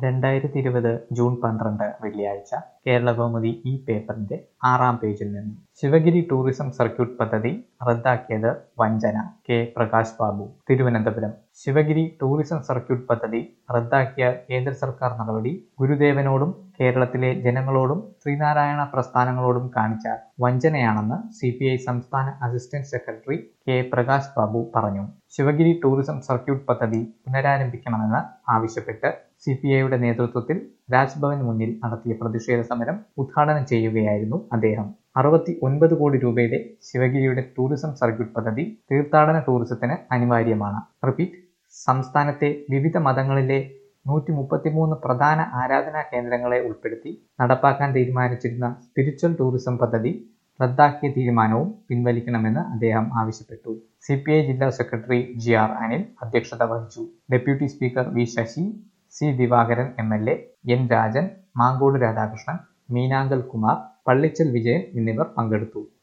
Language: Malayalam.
രണ്ടായിരത്തി ഇരുപത് ജൂൺ പന്ത്രണ്ട് വെള്ളിയാഴ്ച കേരളകൗമുദി ഈ പേപ്പറിന്റെ ആറാം പേജിൽ നിന്നും ശിവഗിരി ടൂറിസം സർക്യൂട്ട് പദ്ധതി റദ്ദാക്കിയത് വഞ്ചന K Prakash Babu Thiruvananthapuram Sivagiri tourism circuit പദ്ധതി റദ്ദാക്കിയ കേന്ദ്ര സർക്കാർ നടപടി ഗുരുദേവനോടും കേരളത്തിലെ ജനങ്ങളോടും ശ്രീനാരായണ പ്രസ്ഥാനങ്ങളോടും കാണിച്ച വഞ്ചനയാണെന്ന് സി പി ഐ സംസ്ഥാന assistant secretary K Prakash Babu പറഞ്ഞു ശിവഗിരി ടൂറിസം സർക്യൂട്ട് പദ്ധതി പുനരാരംഭിക്കണമെന്ന് ആവശ്യപ്പെട്ട് സി പി ഐയുടെ നേതൃത്വത്തിൽ രാജ്ഭവന് മുന്നിൽ നടത്തിയ പ്രതിഷേധ സമരം ഉദ്ഘാടനം ചെയ്യുകയായിരുന്നു അദ്ദേഹം അറുപത്തി ഒൻപത് കോടി രൂപയുടെ ശിവഗിരിയുടെ ടൂറിസം സർക്യൂട്ട് പദ്ധതി തീർത്ഥാടന ടൂറിസത്തിന് അനിവാര്യമാണ് റിപ്പീറ്റ് സംസ്ഥാനത്തെ വിവിധ മതങ്ങളിലെ നൂറ്റി മുപ്പത്തിമൂന്ന് പ്രധാന ആരാധനാ കേന്ദ്രങ്ങളെ ഉൾപ്പെടുത്തി നടപ്പാക്കാൻ തീരുമാനിച്ചിരുന്ന സ്പിരിച്വൽ ടൂറിസം പദ്ധതി റദ്ദാക്കിയ തീരുമാനവും പിൻവലിക്കണമെന്ന് അദ്ദേഹം ആവശ്യപ്പെട്ടു സി പി ഐ ജില്ലാ സെക്രട്ടറി ജി ആർ അനിൽ അധ്യക്ഷത വഹിച്ചു deputy speaker V Sasi C Divakaran M L A N Rajan Mangode Radhakrishnan Meenankal Kumar Pallichal Vijayan എന്നിവർ പങ്കെടുത്തു